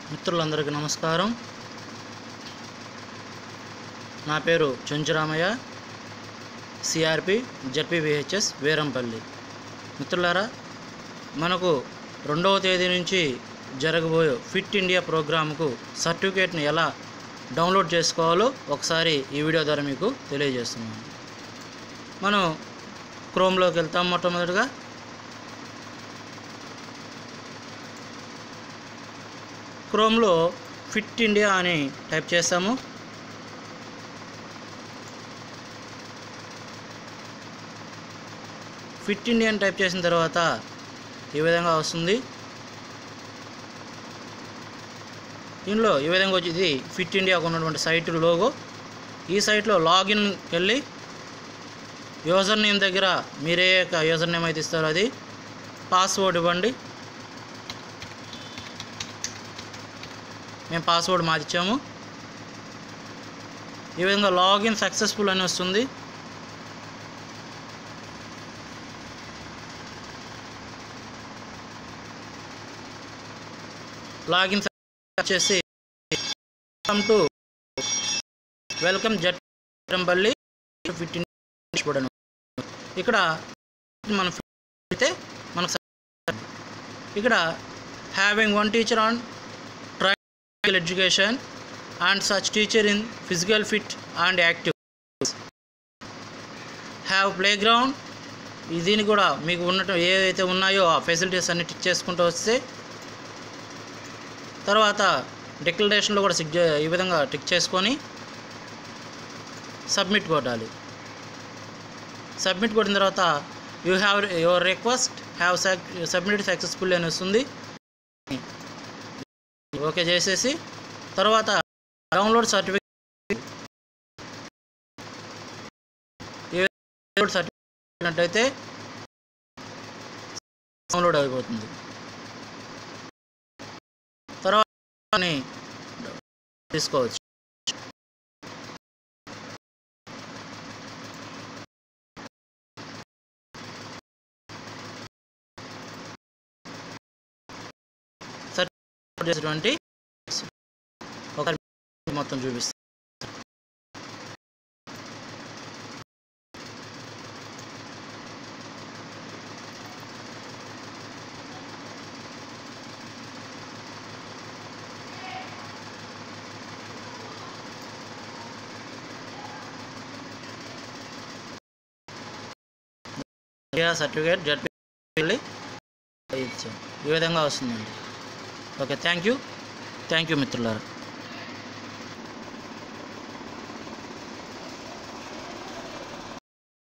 మిత్రులందరికీ నమస్కారం నా పేరు చెంచురామయ్య సిఆర్పి జడ్పీవిహెచ్ఎస్ వీరంపల్లి మిత్రులారా మనకు రెండవ తేదీ నుంచి జరగబోయే ఫిట్ ఇండియా ప్రోగ్రాంకు సర్టిఫికేట్ని ఎలా డౌన్లోడ్ చేసుకోవాలో ఒకసారి ఈ వీడియో ద్వారా మీకు తెలియజేస్తున్నాను మనం క్రోమ్లోకి వెళ్తాం మొట్టమొదటిగా క్రోమ్లో ఫిట్ ఇండియా అని టైప్ చేస్తాము ఫిట్ ఇండియా అని టైప్ చేసిన తర్వాత ఈ విధంగా వస్తుంది దీనిలో ఈ విధంగా వచ్చి ఇది ఫిట్ ఇండియాకు ఉన్నటువంటి సైట్ లోగో ఈ సైట్లో లాగిన్ వెళ్ళి యూజర్ నేమ్ దగ్గర మీరే యొక్క యూజర్ నేమ్ అయితే ఇస్తారో అది పాస్వర్డ్ ఇవ్వండి మేము పాస్వర్డ్ మార్చాము ఈ విధంగా లాగిన్ సక్సెస్ఫుల్ అని వస్తుంది లాగిన్ వచ్చేసి welcome to welcome Jattampalli fifteen చూడండి ఇక్కడ మనం అయితే మనకు ఇక్కడ having one teacher on try education and such teacher in physical fit and active have playground దీన్ని కూడా మీకు ఉన్నట్టు ఏవైతే ఉన్నాయో ఆ ఫెసిలిటీస్ అన్ని టిక్ చేసుకుంటూ వస్తే తర్వాత డిక్లరేషన్లో కూడా సిక్ చే- ఈ విధంగా టిక్ చేసుకొని సబ్మిట్ కొట్టాలి సబ్మిట్ కొట్టిన తర్వాత you have your request have submit successful అని వస్తుంది ఓకే చేసేసి తర్వాత డౌన్లోడ్ సర్టిఫికేట్ డౌన్లోడ్ సర్టిఫికేట్ అయితే డౌన్లోడ్ అయిపోతుంది తర్వాత తీసుకోవచ్చు సర్టిఫికేట్ చేసేటువంటి ఒక మొత్తం చూపిస్తాను సర్టిఫికేట్ జడ్పీ వెళ్ళి ఇచ్చాం ఈ విధంగా వస్తుందండి okay thank you thank you మిత్రులారా